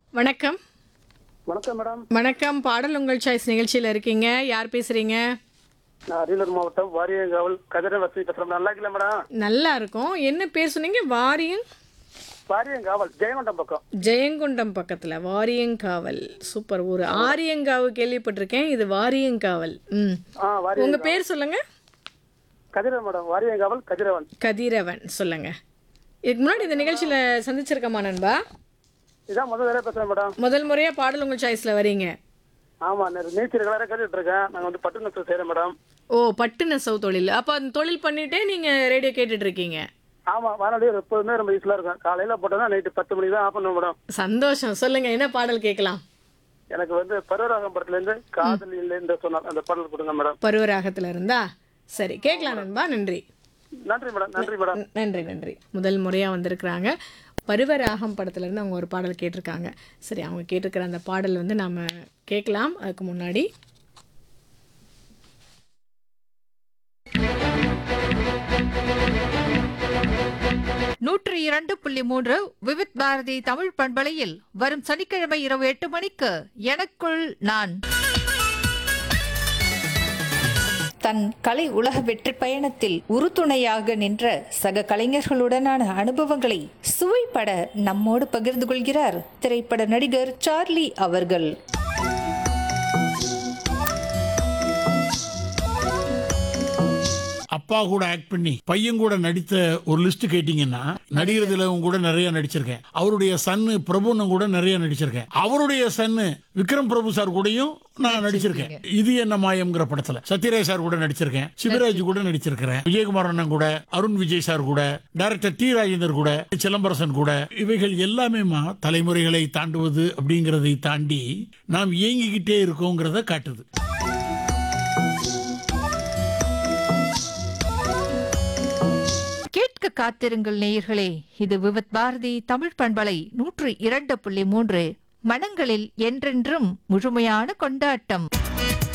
வணக்கம் வணக்கம் மேடம் வணக்கம் பாடல் உங்கள் சாய்ஸ் நிகழ்ச்சியில் இருக்கீங்க யார் பேசுறீங்க நான் அரியலூர் மாவட்டம் வாரியங்காவல் கதிர வசதி பேசுறேன் நல்லா இருக்கல மேடம் நல்லா இருக்கும் என்ன பேர் சொன்னீங்க வாரியங் வாரியங்காவல் ஜெயங்கொண்டம் பக்கம் ஜெயங்கொண்டம் பக்கத்தில் வாரியங்காவல் சூப்பர் ஊர் ஆரியங்காவு கேள்விப்பட்டிருக்கேன் இது வாரியங்காவல் ம் ஆ வாரிய உங்கள் பேர் சொல்லுங்க கதிரவன் மேடம் வாரியங்காவல் கதிரவன் கதிரவன் சொல்லுங்க இதுக்கு முன்னாடி இந்த நிகழ்ச்சியில் சந்திச்சிருக்கமா நண்பா இதான் முதல் தடவை பேசுறேன் மேடம் முதல் முறையாக பாடல் உங்கள் சாய்ஸில் வரீங்க ஆமா நான் நீச்சல் கலர கேட்டுட்டு இருக்கேன் நாங்க வந்து பட்டு நெசவு செய்யறேன் மேடம் ஓ பட்டு நெசவு தொழில் அப்போ அந்த தொழில் பண்ணிட்டே நீங்கள் ரேடியோ கேட்டுட்டு இருக்கீங்க ஆமா வானொலி எப்போதுமே ரொம்ப யூஸ்ஃபுல்லா இருக்கும் காலையில போட்டோம்னா நைட்டு பத்து மணிக்கு தான் ஆஃப் பண்ணுவோம் மேடம் சந்தோஷம் சொல்லுங்க என்ன பாடல் கேட்கலாம் எனக்கு வந்து பருவராகம் படத்துல இருந்து காதல் இல்லை என்று சொன்னார் அந்த பாடல் கொடுங்க மேடம் பருவராகத்தில் இருந்தா சரி கேட்கலாம் நண்பா நன்றி நன்றி மேடம் நன்றி மேடம் ந- நன்றி நன்றி முதல் முறையாக வந்திருக்கிறாங்க பருவராகம் படத்துலேருந்து அவங்க ஒரு பாடல் கேட்டிருக்காங்க சரி அவங்க கேட்டிருக்கிற அந்த பாடல் வந்து நாம் கேட்கலாம் அதுக்கு முன்னாடி நூற்றி இரண்டு புள்ளி மூன்று விவித் பாரதி தமிழ் பண்பலையில் வரும் சனிக்கிழமை இரவு எட்டு மணிக்கு எனக்குள் நான் தன் கலை உலக வெற்றி பயணத்தில் உறுதுணையாக நின்ற சக கலைஞர்களுடனான அனுபவங்களை சுவைப்பட நம்மோடு பகிர்ந்து கொள்கிறார் திரைப்பட நடிகர் சார்லி அவர்கள் அப்பா கூட ஆக்ட் பண்ணி பையன் கூட நடித்த ஒரு லிஸ்ட் கேட்டீங்கன்னா நடிகர்துல கூட நிறைய நடிச்சிருக்கேன் அவருடைய சன்னு பிரபுன்னு கூட நிறைய நடிச்சிருக்கேன் அவருடைய சன்னு விக்ரம் பிரபு சார் கூடயும் நான் நடிச்சிருக்கேன் இது என்ன மாயம்ங்கிற படத்துல சத்யராஜ் சார் கூட நடிச்சிருக்கேன் சிவராஜ் கூட நடிச்சிருக்கிறேன் விஜயகுமார் அண்ணன் கூட அருண் விஜய் சார் கூட டைரக்டர் டி ராஜேந்தர் கூட சிலம்பரசன் கூட இவைகள் எல்லாமேமா தலைமுறைகளை தாண்டுவது அப்படிங்கறதை தாண்டி நாம் இயங்கிக்கிட்டே இருக்கோங்கிறத காட்டுது கேட்க காத்திருங்கள் நேயர்களே இது விவித் பாரதி தமிழ் பண்பலை நூற்றி இரண்டு புள்ளி மூன்று மனங்களில் என்றென்றும் முழுமையான கொண்டாட்டம்